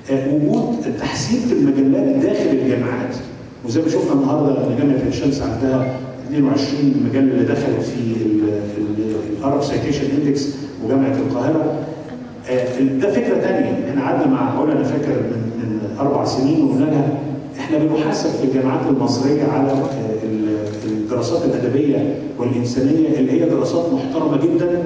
وجود التحسين في المجلات داخل الجامعات وزي ما شفنا النهارده ان جامعه عين شمس عندها 22 مجله دخلت في الارب سايتيشن اندكس وجامعه القاهره ده فكره ثانيه احنا قعدنا مع علا انا فاكر من من اربع سنين وقلنا لها احنا بنحاسب في الجامعات المصريه على الدراسات الادبيه والانسانيه اللي هي دراسات محترمه جدا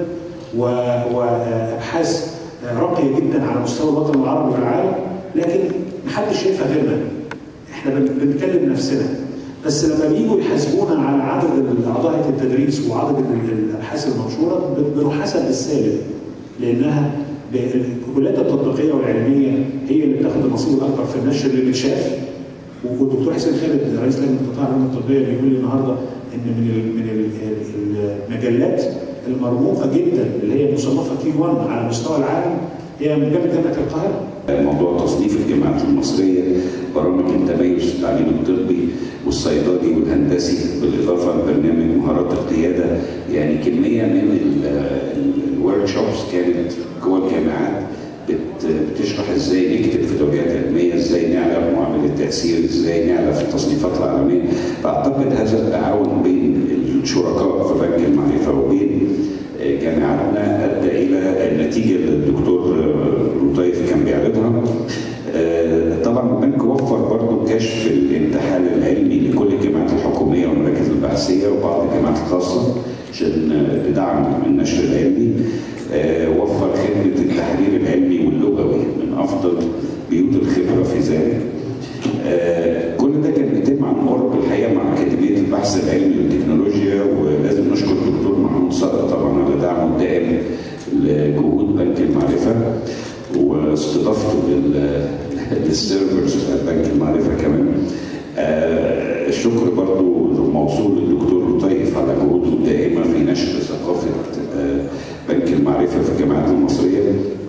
وابحاث راقيه جدا على مستوى الوطن العربي والعالم لكن محدش شايفها غيرنا احنا بنكلم نفسنا بس لما بيجوا يحاسبونا على عدد اعضاء التدريس وعدد الابحاث المنشوره بنحاسب بالسالب لانها الكليات التطبيقيه والعلميه هي اللي بتاخد النصيب الاكبر في النشر اللي بيتشاف والدكتور حسين خالد رئيس لجنه قطاع العلوم الطبيه بيقول لي النهارده ان من من المجلات المرموقه جدا اللي هي مصنفه تي 1 على مستوى العالم هي مجله جامعه القاهره. موضوع تصنيف الجامعات المصريه برامج التميز في التعليم الطبي والصيدلي والهندسي بالاضافه لبرنامج مهارات القياده يعني كميه من الورك شوبس كانت جوه الجامعات بتشرح ازاي نكتب في دوريات علميه، ازاي نعلى معامل التاثير، ازاي نعلى في التصنيفات العالميه، فاعتقد هذا التعاون بين الشركاء في بنك المعرفه وبين جامعاتنا ادى الى النتيجه اللي الدكتور لطيف كان بيعرضها. طبعا البنك وفر برضه كشف الامتحان العلمي لكل الجامعات الحكوميه والمراكز البحثيه وبعض الجامعات الخاصه عشان لدعم النشر العلمي. وفر خدمه التحرير العلمي واللغوي من افضل بيوت الخبره في ذلك. كل ده كان بيتم عن قرب الحقيقه مع اكاديميه البحث العلمي والتكنولوجيا ولازم نشكر الدكتور محمود صقر طبعا على دعمه الدائم لجهود بنك المعرفه واستضافته للسيرفرز بتاعت بنك المعرفه كمان. الشكر برضو موصول للدكتور لطيف على جهوده الدائمه في نشر ثقافه بنك المعرفه في الجامعات المصريه.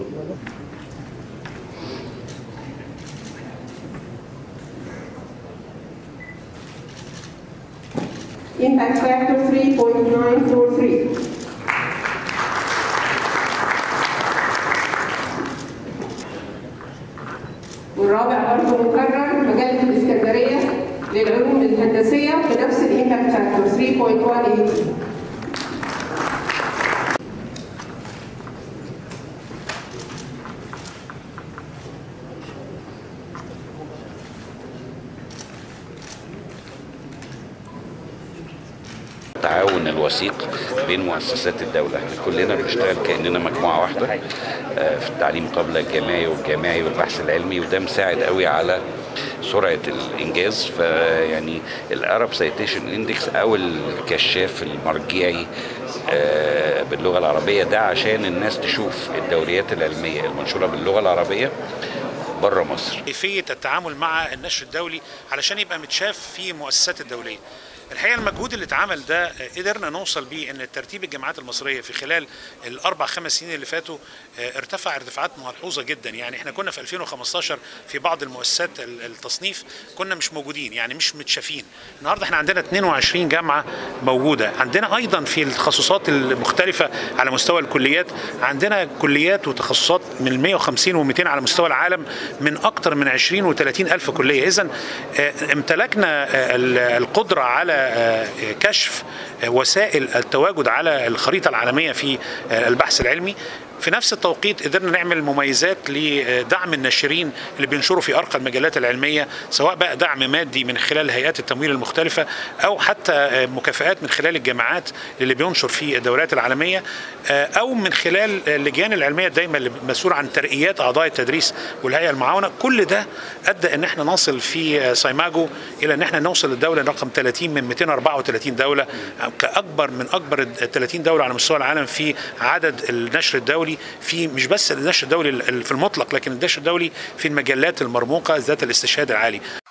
Impact factor 3.943. والرابع برضه مكرر مجلة الإسكندرية للعلوم الهندسية بنفس الإمباكت فاكتور 3.180 التعاون الوثيق بين مؤسسات الدولة احنا كلنا بنشتغل كأننا مجموعة واحدة في التعليم قبل الجامعي والجامعي والبحث العلمي وده مساعد قوي على سرعة الإنجاز فيعني الأرب سايتيشن اندكس أو الكشاف المرجعي باللغة العربية ده عشان الناس تشوف الدوريات العلمية المنشورة باللغة العربية بره مصر كيفية التعامل مع النشر الدولي علشان يبقى متشاف في المؤسسات الدولية الحقيقه المجهود اللي اتعمل ده قدرنا نوصل بيه ان ترتيب الجامعات المصريه في خلال الاربع خمس سنين اللي فاتوا ارتفع ارتفاعات ملحوظه جدا يعني احنا كنا في 2015 في بعض المؤسسات التصنيف كنا مش موجودين يعني مش متشافين النهارده احنا عندنا 22 جامعه موجوده عندنا ايضا في التخصصات المختلفه على مستوى الكليات عندنا كليات وتخصصات من 150 و200 على مستوى العالم من اكثر من 20 و30 الف كليه اذا امتلكنا القدره على كشف وسائل التواجد على الخريطه العالميه في البحث العلمي في نفس التوقيت قدرنا نعمل مميزات لدعم الناشرين اللي بينشروا في ارقى المجلات العلميه سواء بقى دعم مادي من خلال هيئات التمويل المختلفه او حتى مكافآت من خلال الجامعات اللي بينشر في الدورات العالميه او من خلال اللجان العلميه الدايمه اللي مسؤول عن ترقيات اعضاء التدريس والهيئه المعاونه كل ده ادى ان احنا نصل في سايماجو الى ان احنا نوصل للدوله رقم 30 من 234 دوله كاكبر من اكبر ال 30 دوله على مستوى العالم في عدد النشر الدولي في مش بس النشر الدولي في المطلق لكن النشر الدولي في المجلات المرموقه ذات الاستشهاد العالي